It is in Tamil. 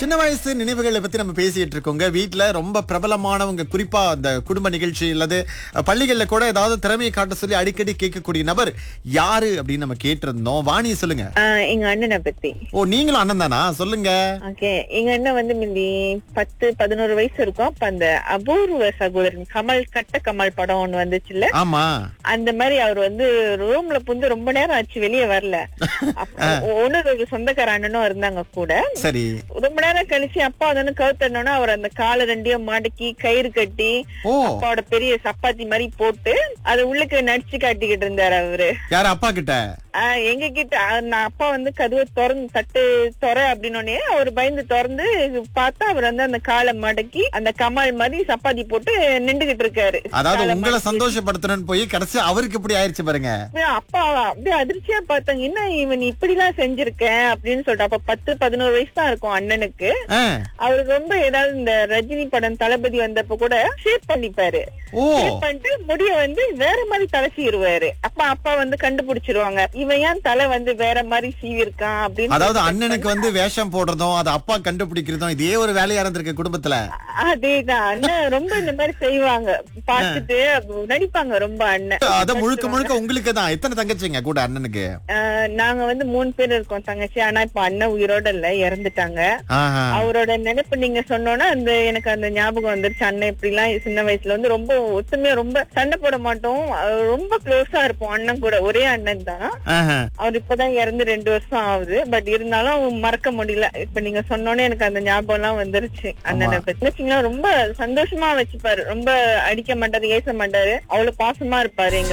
சின்ன வயசு நினைவுகளை பத்தி நம்ம பேசிட்டு இருக்கோங்க வீட்ல ரொம்ப பிரபலமானவங்க குறிப்பா அந்த குடும்ப நிகழ்ச்சி அல்லது அஹ், பள்ளிகள்ல கூட ஏதாவது திறமையை காட்ட சொல்லி அடிக்கடி கேட்கக்கூடிய நபர் யாரு அப்படின்னு நம்ம கேட்டிருந்தோம் வாணியை சொல்லுங்க ஆஹ் எங்க அண்ணனை பத்தி ஓ நீங்களும் அண்ணன் தானா சொல்லுங்க ஓகே எங்க அண்ணன் வந்து முந்தி பத்து பதினோரு வயசு இருக்கும் அப்ப அந்த அபூர்வ சகோதரன் கமல் கட்ட கமல் படம் ஒண்ணு வந்துச்சுல்ல ஆமா அந்த மாதிரி அவர் வந்து ரூம்ல புந்து ரொம்ப நேரம் ஆச்சு வெளியே வரல அப்ப ஒண்ணு ஒரு சொந்தக்கார அண்ணனும் இருந்தாங்க கூட சரி ரொம்ப நேரம் கழிச்சு அப்பா வந்து கவுத்தனோன்னா அவர் அந்த காலை ரெண்டையும் மடக்கி கயிறு கட்டி ஓ அப்பாவோட பெரிய சப்பாத்தி மாதிரி போட்டு அதை உள்ளுக்கு நடிச்சு காட்டிக்கிட்டு இருந்தாரு அவரு யாரு அப்பா கிட்ட ஆஹ் எங்க கிட்ட ஆஹ் நான் அப்பா வந்து கதவை திறந்து தட்டு தொற அப்படின்னோடனே அவர் பயந்து திறந்து பார்த்தா அவர் வந்து அந்த காலை மடக்கி அந்த கமல் மாதிரி சப்பாத்தி போட்டு நின்றுகிட்டு இருக்காரு அதாவது காலை உங்களை மடக்கி. சந்தோஷப்படுத்தணும்னு போய் கடைசி அவருக்கு இப்படி ஆயிருச்சு பாருங்க அப்படியே அப்பா அப்படியே அதிர்ச்சியா பார்த்தாங்க என்ன இவன் இப்படி எல்லாம் செஞ்சிருக்கேன் அப்படின்னு சொல்லிட்டு அப்ப பத்து பதினோரு வயசு தான் இருக்கும் அண்ணனுக்கு ஆ. அவருக்கு ரொம்ப ஏதாவது இந்த ரஜினி படம் தளபதி வந்தப்ப கூட ஷேப் பண்ணிப்பாரு ஓ ஷேப் பண்ணிட்டு முடிய வந்து வேற மாதிரி தலை சீருவாரு அப்ப அப்பா வந்து கண்டுபிடிச்சிருவாங்க இவன் ஏன் தலை வந்து வேற மாதிரி சீவிருக்கான் அப்படின்னு அதாவது அண்ணனுக்கு வந்து வேஷம் போடுறதும் அது அப்பா கண்டுபிடிக்கிறதும் இதே ஒரு வேலையா இருந்திருக்கு குடும்பத்துல அதேதான் அண்ணன் ரொம்ப இந்த மாதிரி செய்வாங்க பார்த்துட்டு நடிப்பாங்க ரொம்ப அண்ணன் அத முழுக்க முழுக்க உங்களுக்கு தான் எத்தனை தங்கச்சிங்க கூட அண்ணனுக்கு ஆஹ் நாங்க வந்து மூணு பேர் இருக்கோம் தங்கச்சி ஆனா இப்ப அண்ணன் உயிரோட இல்ல இறந்துட்டாங்க ஆஹா. அவரோட நினைப்பு நீங்க சொன்னோன்னா அந்த எனக்கு அந்த ஞாபகம் வந்துருச்சு அண்ணன் இப்படி எல்லாம் சின்ன வயசுல வந்து ரொம்ப ஒத்துமையா ரொம்ப சண்டை போட மாட்டோம் அஹ் ரொம்ப க்ளோஸா இருப்போம் அண்ணன் கூட ஒரே அண்ணன் தான் ஆஹா. அவர் இப்பதான் இறந்து ரெண்டு வருஷம் ஆகுது பட் இருந்தாலும் மறக்க முடியல இப்ப நீங்க சொன்னோன்னே எனக்கு அந்த ஞாபகம் எல்லாம் வந்துருச்சு அண்ணனை பத்தி வச்சீங்கன்னா ரொம்ப சந்தோஷமா வச்சுப்பாரு ரொம்ப அடிக்க மாட்டாரு ஏச மாட்டாரு அவ்வளவு பாசமா இருப்பாரு எங்க